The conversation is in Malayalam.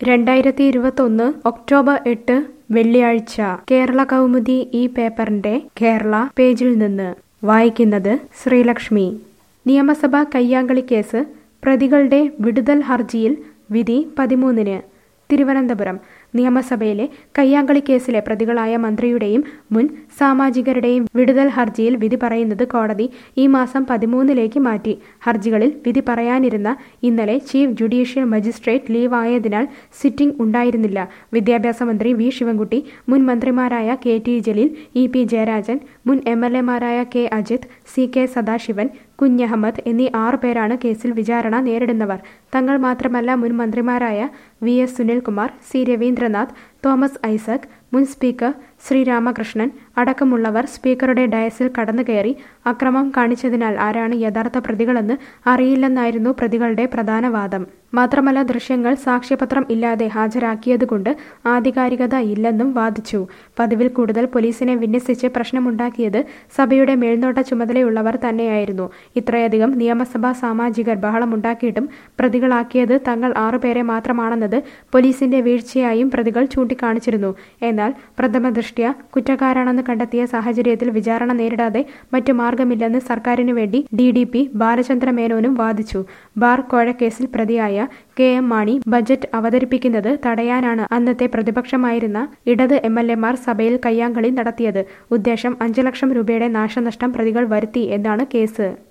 രണ്ടായിരത്തി ഇരുപത്തൊന്ന് ഒക്ടോബർ എട്ട് വെള്ളിയാഴ്ച കേരള കൗമുദി ഈ പേപ്പറിന്റെ കേരള പേജിൽ നിന്ന് വായിക്കുന്നത് ശ്രീലക്ഷ്മി നിയമസഭാ കയ്യാങ്കളി കേസ് പ്രതികളുടെ വിടുതൽ ഹർജിയിൽ വിധി പതിമൂന്നിന് തിരുവനന്തപുരം നിയമസഭയിലെ കയ്യാങ്കളി കേസിലെ പ്രതികളായ മന്ത്രിയുടെയും മുൻ സാമാജികരുടെയും വിടുതൽ ഹർജിയിൽ വിധി പറയുന്നത് കോടതി ഈ മാസം പതിമൂന്നിലേക്ക് മാറ്റി ഹർജികളിൽ വിധി പറയാനിരുന്ന ഇന്നലെ ചീഫ് ജുഡീഷ്യൽ മജിസ്ട്രേറ്റ് ലീവ് ആയതിനാൽ സിറ്റിംഗ് ഉണ്ടായിരുന്നില്ല വിദ്യാഭ്യാസ മന്ത്രി വി ശിവൻകുട്ടി മുൻ മന്ത്രിമാരായ K T Jaleel E P Jayarajan മുൻ എം എൽ എമാരായ K Ajith C K Sadasivan Kunjahammed എന്നീ ആറു പേരാണ് കേസിൽ വിചാരണ നേരിടുന്നവർ തങ്ങൾ മാത്രമല്ല മുൻ മന്ത്രിമാരായ V S Sunilkumar C Raveendranath Thomas Isaac മുൻ സ്പീക്കർ ശ്രീരാമകൃഷ്ണൻ അടക്കമുള്ളവർ സ്പീക്കറുടെ ഡയസിൽ കടന്നുകയറി അക്രമം കാണിച്ചതിനാൽ ആരാണ് യഥാർത്ഥ പ്രതികളെന്ന് അറിയില്ലെന്നായിരുന്നു പ്രതികളുടെ പ്രധാന വാദം മാത്രമല്ല ദൃശ്യങ്ങൾ സാക്ഷ്യപത്രം ഇല്ലാതെ ഹാജരാക്കിയതുകൊണ്ട് ആധികാരികത ഇല്ലെന്നും വാദിച്ചു പതിവിൽ കൂടുതൽ പോലീസിനെ വിന്യസിച്ച് പ്രശ്നമുണ്ടാക്കിയത് സഭയുടെ മേൽനോട്ട ചുമതലയുള്ളവർ തന്നെയായിരുന്നു ഇത്രയധികം നിയമസഭാ സാമാജികർ ബഹളമുണ്ടാക്കിയിട്ടും പ്രതികളാക്കിയത് തങ്ങൾ ആറുപേരെ മാത്രമാണെന്നത് പോലീസിന്റെ വീഴ്ചയായും പ്രതികൾ ചൂണ്ടിക്കാണിച്ചിരുന്നു എന്നാൽ പ്രഥമ ദൃഷ്ട്യ കുറ്റക്കാരാണെന്ന് കണ്ടെത്തിയ സാഹചര്യത്തിൽ വിചാരണ നേരിടാതെ മറ്റു മാർഗമില്ലെന്ന് സർക്കാരിനു വേണ്ടി ഡി ഡി പി ബാലചന്ദ്ര മേനോനും വാദിച്ചു ബാർ കോഴക്കേസിൽ പ്രതിയായ കെ എം മാണി ബജറ്റ് അവതരിപ്പിക്കുന്നത് തടയാനാണ് അന്നത്തെ പ്രതിപക്ഷമായിരുന്ന ഇടത് എം എൽ എമാർ സഭയിൽ കയ്യാങ്കളി നടത്തിയത് ഉദ്ദേശം അഞ്ചു ലക്ഷം രൂപയുടെ നാശനഷ്ടം പ്രതികൾ വരുത്തി എന്നാണ് കേസ്